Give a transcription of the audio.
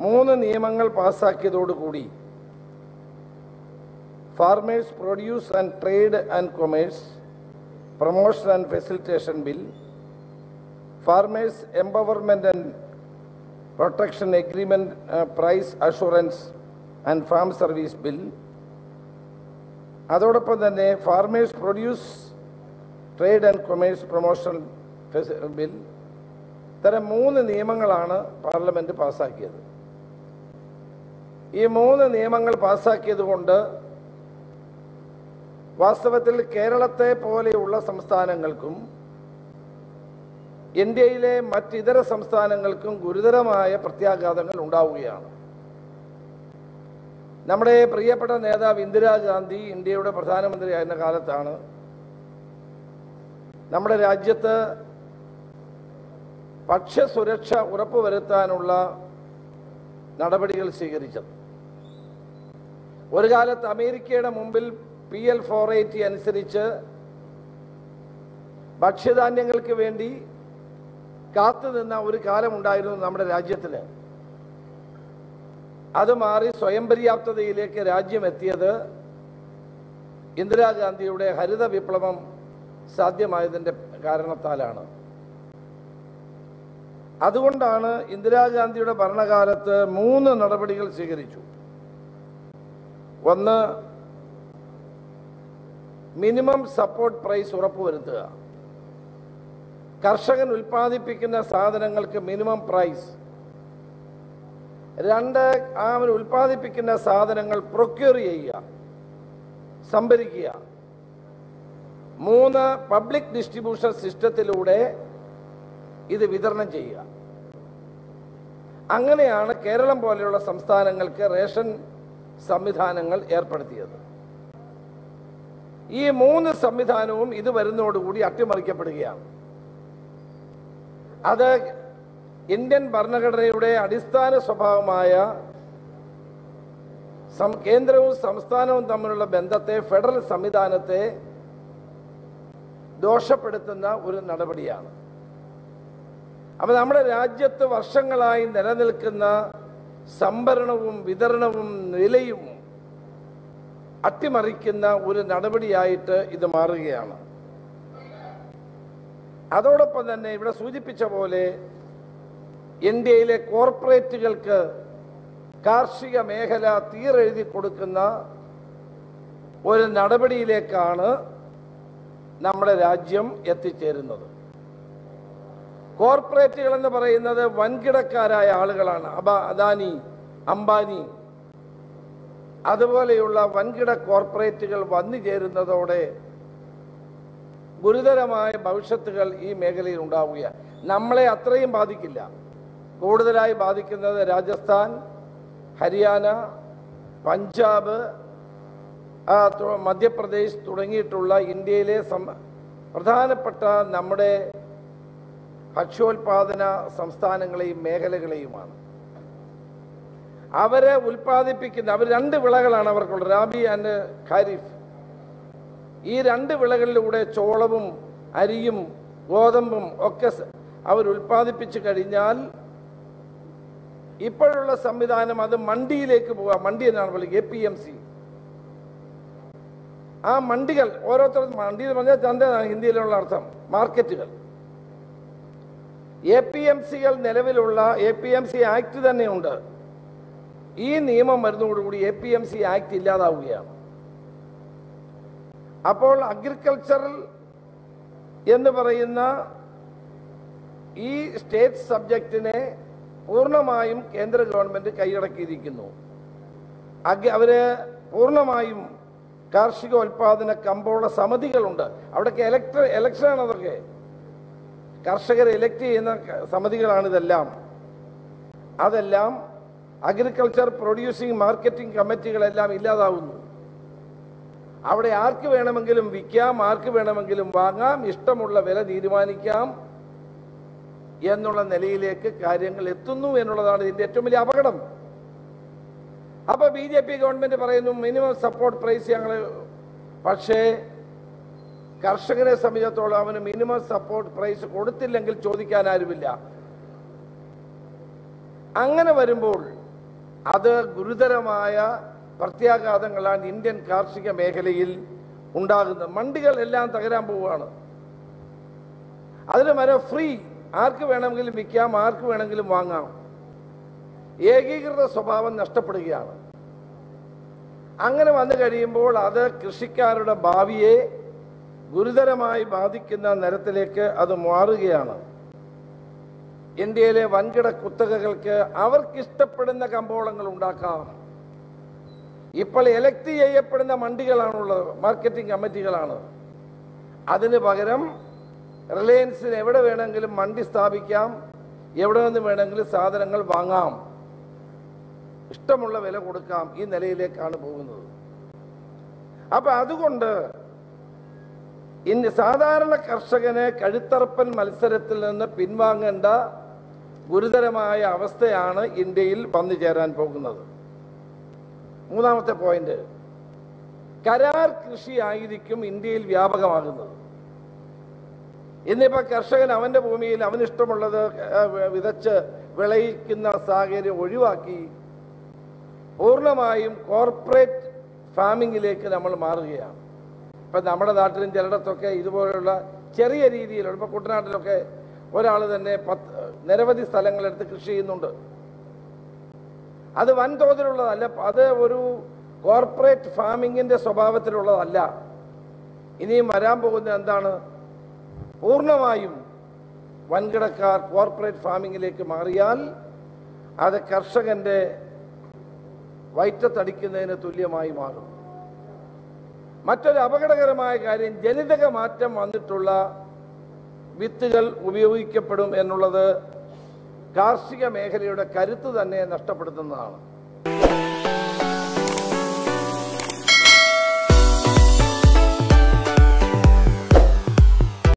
മൂന്ന് നിയമങ്ങൾ പാസാക്കിയതോടുകൂടി farmers produce and trade and commerce promotion and facilitation bill farmers empowerment and protection agreement price assurance and farm service bill അതോടൊപ്പം തന്നെ farmers produce trade and commerce promotion bill ഇത്തരം മൂന്ന് നിയമങ്ങളാണ് parliament പാസ്സാക്കിയത് ഈ മൂന്ന് നിയമങ്ങൾ പാസ്സാക്കിയത് കൊണ്ട് വാസ്തവത്തിൽ കേരളത്തെ പോലെയുള്ള സംസ്ഥാനങ്ങൾക്കും ഇന്ത്യയിലെ മറ്റിതര സംസ്ഥാനങ്ങൾക്കും ഗുരുതരമായ പ്രത്യാഘാതങ്ങൾ ഉണ്ടാവുകയാണ് നമ്മുടെ പ്രിയപ്പെട്ട നേതാവ് ഇന്ദിരാഗാന്ധി ഇന്ത്യയുടെ പ്രധാനമന്ത്രിയായിരുന്ന കാലത്താണ് നമ്മുടെ രാജ്യത്ത് ഭക്ഷ്യസുരക്ഷ ഉറപ്പുവരുത്താനുള്ള നടപടികൾ സ്വീകരിച്ചത് ഒരു കാലത്ത് അമേരിക്കയുടെ മുമ്പിൽ പി എൽ ഫോർ എയ്റ്റി അനുസരിച്ച് ഭക്ഷ്യധാന്യങ്ങൾക്ക് വേണ്ടി കാത്തുനിന്ന ഒരു കാലമുണ്ടായിരുന്നു നമ്മുടെ രാജ്യത്തിന് അത് മാറി സ്വയം പര്യാപ്തതയിലേക്ക് രാജ്യം എത്തിയത് ഇന്ദിരാഗാന്ധിയുടെ ഹരിത വിപ്ലവം സാധ്യമായതിൻ്റെ കാരണത്താലാണ് അതുകൊണ്ടാണ് ഇന്ദിരാഗാന്ധിയുടെ ഭരണകാലത്ത് മൂന്ന് നടപടികൾ സ്വീകരിച്ചു ഒന്ന് മിനിമം സപ്പോർട്ട് പ്രൈസ് ഉറപ്പുവരുത്തുക കർഷകൻ ഉൽപ്പാദിപ്പിക്കുന്ന സാധനങ്ങൾക്ക് മിനിമം പ്രൈസ് രണ്ട് അവൻ ഉൽപ്പാദിപ്പിക്കുന്ന സാധനങ്ങൾ പ്രൊക്യൂർ ചെയ്യുക സംഭരിക്കുക മൂന്ന് പബ്ലിക് ഡിസ്ട്രിബ്യൂഷൻ സിസ്റ്റത്തിലൂടെ ഇത് വിതരണം ചെയ്യുക അങ്ങനെയാണ് കേരളം പോലെയുള്ള സംസ്ഥാനങ്ങൾക്ക് റേഷൻ സംവിധാനങ്ങൾ ഏർപ്പെടുത്തിയത് ഈ മൂന്ന് സംവിധാനവും ഇത് വരുന്നതോടുകൂടി അട്ടിമറിക്കപ്പെടുകയാണ് അത് ഇന്ത്യൻ ഭരണഘടനയുടെ അടിസ്ഥാന സ്വഭാവമായ സം- കേന്ദ്രവും സംസ്ഥാനവും തമ്മിലുള്ള ബന്ധത്തെ ഫെഡറൽ സംവിധാനത്തെ ദോഷപ്പെടുത്തുന്ന ഒരു നടപടിയാണ് അപ്പൊ നമ്മുടെ രാജ്യത്ത് വർഷങ്ങളായി നിലനിൽക്കുന്ന സംഭരണവും വിതരണവും വിലയും അട്ടിമറിക്കുന്ന ഒരു നടപടിയായിട്ട് ഇത് മാറുകയാണ് അതോടൊപ്പം തന്നെ ഇവിടെ സൂചിപ്പിച്ച പോലെ ഇന്ത്യയിലെ കോർപ്പറേറ്റുകൾക്ക് കാർഷിക മേഖല തീരെഴുതി കൊടുക്കുന്ന ഒരു നടപടിയിലേക്കാണ് നമ്മുടെ രാജ്യം എത്തിച്ചേരുന്നത് കോർപ്പറേറ്റുകൾ എന്ന് പറയുന്നത് വൻകിടക്കാരായ ആളുകളാണ് അബ അദാനി അംബാനി അതുപോലെയുള്ള വൻകിട കോർപ്പറേറ്റുകൾ വന്നു ചേരുന്നതോടെ ഗുരുതരമായ ഭവിഷ്യത്തുകൾ ഈ മേഖലയിൽ ഉണ്ടാവുകയാണ് നമ്മളെ അത്രയും ബാധിക്കില്ല കൂടുതലായി ബാധിക്കുന്നത് രാജസ്ഥാൻ ഹരിയാന പഞ്ചാബ് ആ, തു- മധ്യപ്രദേശ് തുടങ്ങിയിട്ടുള്ള ഇന്ത്യയിലെ സം- പ്രധാനപ്പെട്ട നമ്മുടെ ഭക്ഷ്യോൽപാദന സംസ്ഥാനങ്ങളെയും മേഖലകളെയുമാണ് അവരെ ഉൽപ്പാദിപ്പിക്കുന്ന അവർ രണ്ട് വിളകളാണ് അവർക്കുള്ളത് റാബി ആൻഡ് ഖാരിഫ് ഈ രണ്ട് വിളകളിലൂടെ ചോളവും അരിയും ഗോതമ്പും ഒക്കെ സ- അവർ ഉൽപ്പാദിപ്പിച്ചു കഴിഞ്ഞാൽ ഇപ്പോഴുള്ള സംവിധാനം അത് മണ്ടിയിലേക്ക് പോവുക മണ്ടി എന്നാണ് വിളിക്കുക എ പി എം സി ആ മണ്ടികൾ ഓരോരുത്തരും മണ്ടി എന്ന് പറഞ്ഞാൽ ചന്ത എന്നാണ് ഹിന്ദിയിലുള്ള അർത്ഥം മാർക്കറ്റുകൾ എ പി എം സികൾ നിലവിലുള്ള A P M C act തന്നെയുണ്ട് ഈ നിയമം വരുന്നതോടുകൂടി A P M C act ഇല്ലാതാവുകയാണ് അപ്പോൾ അഗ്രികൾച്ചറൽ എന്ന് പറയുന്ന ഈ സ്റ്റേറ്റ് സബ്ജക്റ്റിനെ പൂർണ്ണമായും കേന്ദ്ര ഗവൺമെന്റ് കൈയടക്കിയിരിക്കുന്നു അഗ്രി- അവര് പൂർണ്ണമായും കാർഷിക ഉൽപാദന കമ്പോള സമിതികളുണ്ട് അവിടെയൊക്കെ ഇലക്ട്ര ഇലക്ഷനാണ് അതൊക്കെ കർഷകരെ ഇലക്ട് ചെയ്യുന്ന ക- സമിതികളാണ് ഇതെല്ലാം അതെല്ലാം അഗ്രികൾച്ചർ പ്രൊഡ്യൂസിംഗ് മാർക്കറ്റിംഗ് കമ്മിറ്റികളെല്ലാം ഇല്ലാതാവുന്നു അവിടെ ആർക്ക് വേണമെങ്കിലും വിൽക്കാം ആർക്ക് വേണമെങ്കിലും വാങ്ങാം ഇഷ്ടമുള്ള വില തീരുമാനിക്കാം എന്നുള്ള നിലയിലേക്ക് കാര്യങ്ങൾ എത്തുന്നു എന്നുള്ളതാണ് ഇതിന്റെ ഏറ്റവും വലിയ അപകടം അപ്പൊ ബി ജെ പി ഗവൺമെന്റ് പറയുന്നു മിനിമം സപ്പോർട്ട് പ്രൈസ് ഞങ്ങൾ പക്ഷേ കർഷകനെ സംബന്ധിച്ചിടത്തോളം അവന് മിനിമം സപ്പോർട്ട് പ്രൈസ് കൊടുത്തില്ലെങ്കിൽ ചോദിക്കാൻ ആരുമില്ല അങ്ങനെ വരുമ്പോൾ അത് ഗുരുതരമായ പ്രത്യാഘാതങ്ങളാണ് ഇന്ത്യൻ കാർഷിക മേഖലയിൽ ഉണ്ടാകുന്നത് മണ്ടികൾ എല്ലാം തകരാൻ പോവുകയാണ് അതിന് മരം ഫ്രീ ആർക്ക് വേണമെങ്കിലും വിൽക്കാം ആർക്ക് വേണമെങ്കിലും വാങ്ങാം ഏകീകൃത സ്വഭാവം നഷ്ടപ്പെടുകയാണ് അങ്ങനെ വന്നു കഴിയുമ്പോൾ അത് കൃഷിക്കാരുടെ ഭാവിയെ ഗുരുതരമായി ബാധിക്കുന്ന നിരത്തിലേക്ക് അത് മാറുകയാണ് ഇന്ത്യയിലെ വൻകിട കുത്തകകൾക്ക് അവർക്കിഷ്ടപ്പെടുന്ന കമ്പോളങ്ങൾ ഉണ്ടാക്കാം ഇപ്പോൾ എലക്ട് ചെയ്യപ്പെടുന്ന മണ്ടികളാണുള്ളത് മാർക്കറ്റിംഗ് കമ്മിറ്റികളാണ് അതിന് പകരം റിലയൻസിന് എവിടെ വേണമെങ്കിലും മണ്ടി സ്ഥാപിക്കാം എവിടെ നിന്ന് വേണമെങ്കിലും സാധനങ്ങൾ വാങ്ങാം ഇഷ്ടമുള്ള വില കൊടുക്കാം ഈ നിലയിലേക്കാണ് പോകുന്നത് അപ്പൊ അതുകൊണ്ട് ഇന്ന് സാധാരണ കർഷകന് കഴുത്തറപ്പൻ മത്സരത്തിൽ നിന്ന് പിൻവാങ്ങേണ്ട ഗുരുതരമായ അവസ്ഥയാണ് ഇന്ത്യയിൽ വന്നു ചേരാൻ പോകുന്നത് മൂന്നാമത്തെ പോയിന്റ് കരാർ കൃഷി ആയിരിക്കും ഇന്ത്യയിൽ വ്യാപകമാകുന്നത് ഇന്നിപ്പോ കർഷകൻ അവന്റെ ഭൂമിയിൽ അവനിഷ്ടമുള്ളത് ഏഹ്, വിതച്ച് വിളയിക്കുന്ന സാഹചര്യം ഒഴിവാക്കി പൂർണ്ണമായും കോർപ്പറേറ്റ് ഫാമിങ്ങിലേക്ക് നമ്മൾ മാറുകയാണ് ഇപ്പം നമ്മുടെ നാട്ടിലും ചിലയിടത്തൊക്കെ ഇതുപോലുള്ള ചെറിയ രീതിയിലുള്ള ഇപ്പം കുട്ടനാട്ടിലൊക്കെ ഒരാൾ തന്നെ പത്ത് നിരവധി സ്ഥലങ്ങളെടുത്ത് കൃഷി ചെയ്യുന്നുണ്ട് അത് വൻതോതിലുള്ളതല്ല അത് ഒരു കോർപ്പറേറ്റ് ഫാമിങ്ങിന്റെ സ്വഭാവത്തിലുള്ളതല്ല ഇനിയും വരാൻ പോകുന്നത് എന്താണ് പൂർണ്ണമായും വൻകിടക്കാർ കോർപ്പറേറ്റ് ഫാമിങ്ങിലേക്ക് മാറിയാൽ അത് കർഷകന്റെ വയറ്റത്തടിക്കുന്നതിന് തുല്യമായി മാറും മറ്റൊരു അപകടകരമായ കാര്യം ജനിതക മാറ്റം വന്നിട്ടുള്ള വിത്തുകൾ ഉപയോഗിക്കപ്പെടും എന്നുള്ളത് കാർഷിക മേഖലയുടെ കരുത്ത് തന്നെ നഷ്ടപ്പെടുത്തുന്നതാണ്